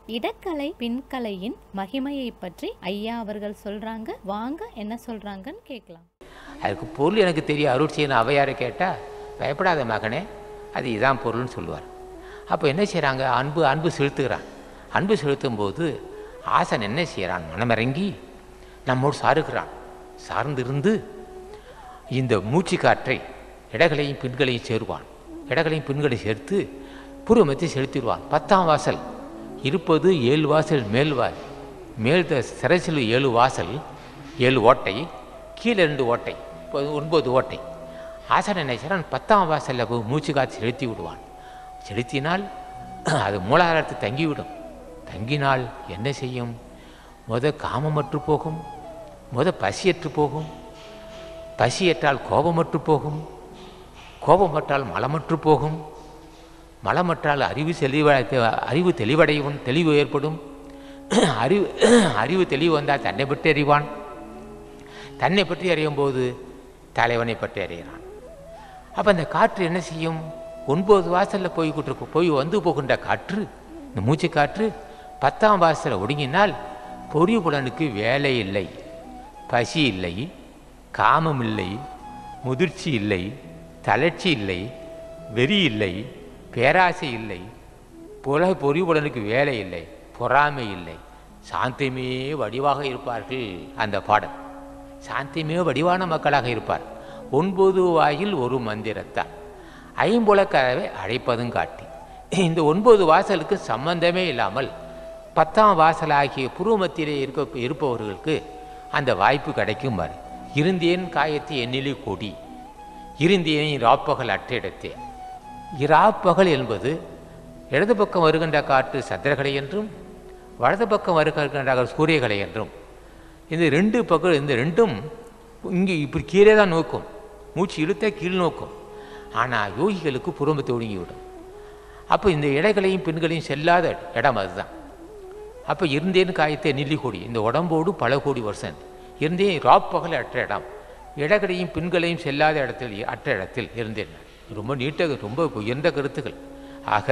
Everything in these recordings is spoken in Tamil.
இடக்கலை பின்கலையின் மகிமையை பற்றி ஐயா அவர்கள் சொல்றாங்க வாங்க என்ன சொல்றாங்கன்னு கேட்கலாம் அதுக்கு பொருள் எனக்கு தெரியும் அருள் செய்யணும் அவையாரை கேட்டால் பயப்படாத மகனே அது இதான் பொருள்னு சொல்லுவார் அப்போ என்ன செய்கிறாங்க அன்பு அன்பு செலுத்துகிறான் அன்பு செலுத்தும் போது ஆசன் என்ன செய்கிறான் மனமிறங்கி நம்மோடு சாருகிறான் சார்ந்திருந்து இந்த மூச்சு காற்றை இடகளையும் பின்களையும் சேருவான் இடகளையும் பின்களையும் சேர்த்து பூர்வமத்தை செலுத்திடுவான் பத்தாம் வாசல் இருப்பது ஏழு வாசல் மேல் வா மேல் த- சிறைசில் ஏழு வாசல் ஏழு ஓட்டை கீழே ரெண்டு ஓட்டை இப்போ ஒன்பது ஓட்டை ஆசன என்ன செய்றான் பத்தாம் வாசலில் போய் மூச்சு காற்று செலுத்தி விடுவான் செலுத்தினால் அது மூலாதாரத்தை தங்கிவிடும் தங்கினால் என்ன செய்யும் முத காமமற்று போகும் முத பசியற்று போகும் பசியற்றால் கோபமற்று போகும் கோபமற்றால் மலமற்று போகும் மலமற்றால் அறிவு தெளிவ அறிவு தெளிவடையும் தெளிவு ஏற்படும் அறிவு அறிவு தெளிவு வந்தால் தன்னை பற்றி அறிவான் தன்னை பற்றி அறியும் போது தலைவனை பற்றி அறிகிறான் அப்போ அந்த காற்று என்ன செய்யும் ஒன்பது வாசலில் போய் கொண்டிருக்கும் போய் வந்து போகின்ற காற்று இந்த மூச்சு காற்று பத்தாம் வாசலில் ஒடுங்கினால் பொறி புலனுக்கு வேலை இல்லை பசி இல்லை காமம் இல்லை முதிர்ச்சி இல்லை தளர்ச்சி இல்லை வெறி இல்லை பேராசை இல்லை புல பொறிவுடனுக்கு வேலை இல்லை பொறாமை இல்லை சாந்தமே வடிவாக இருப்பார்கள் அந்த பாடல் சாந்தியமே வடிவான மக்களாக இருப்பார் ஒன்பது வாயில் ஒரு மந்திரத்தார் ஐம்புலக்கதவை அழைப்பதும் காட்டி இந்த ஒன்பது வாசலுக்கு சம்பந்தமே இல்லாமல் பத்தாம் வாசலாகிய புருவமத்திலே இருக்க இருப்பவர்களுக்கு அந்த வாய்ப்பு கிடைக்கும் பாரு இருந்தேன் காயத்தை எண்ணிலே கொடி இருந்தேன் ராப்பகல் அற்ற இடத்தே இராப்பகல் என்பது இடது பக்கம் வருகின்ற காற்று சந்திரகலை என்றும் வலது பக்கம் வருகின்ற சூரியகலை என்றும் இந்த ரெண்டு பக்கம் இந்த ரெண்டும் இங்கே இப்படி கீழே தான் நோக்கும் மூச்சு இழுத்த கீழ் நோக்கும் ஆனால் யோகிகளுக்கு புறம்பத்தை ஒடுங்கிவிடும் அப்போ இந்த இடைகளையும் பெண்களையும் செல்லாத இடம் அதுதான் அப்போ இருந்தேன்னு காயத்தை நெல்லி கோடி இந்த உடம்போடு பல கோடி வருஷம் இருந்தேன் ராப்பகல் அற்ற இடம் இடகளையும் பெண்களையும் செல்லாத இடத்தில் அற்ற இடத்தில் இருந்தேன் ரொம்ப நீட்டாக ரொம்ப உயர்ந்த கருத்துக்கள் ஆக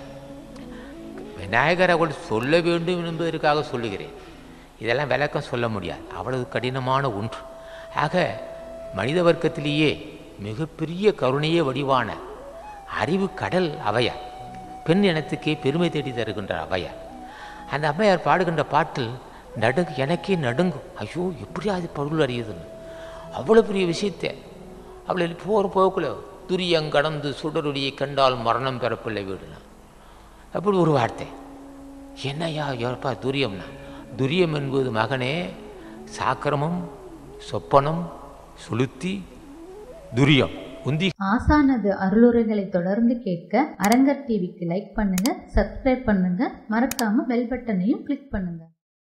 விநாயகர் அவள் சொல்ல வேண்டும் என்பதற்காக சொல்லுகிறேன் இதெல்லாம் விளக்கம் சொல்ல முடியாது அவ்வளவு கடினமான ஒன்று ஆக மனித வர்க்கத்திலேயே மிகப்பெரிய கருணையே வடிவான அறிவு கடல் அவையார் பெண் இனத்துக்கே பெருமை தேடி தருகின்ற அவையார் அந்த அம்மையார் பாடுகின்ற பாட்டில் நடுங்கு எனக்கே நடுங்கும் ஐயோ எப்படி அது பொருள் அறியுதுன்னு அவ்வளோ பெரிய விஷயத்தை அவளை போகிற போக்குல துரியங் கடந்து சுடருடியை கண்டால் மரணம் பெறப்பில்லை வீடுனா அப்படி ஒரு வார்த்தை என்னையா எப்பா துரியம்னா துரியம் என்பது மகனே சாக்கிரமம் சொப்பனம் சுளுத்தி துரியம் உந்தி ஆசானது அருளுரைகளை தொடர்ந்து கேட்க அரங்கர் டிவிக்கு லைக் பண்ணுங்க சப்ஸ்கிரைப் பண்ணுங்க மறக்காம பெல் பட்டனையும் கிளிக் பண்ணுங்க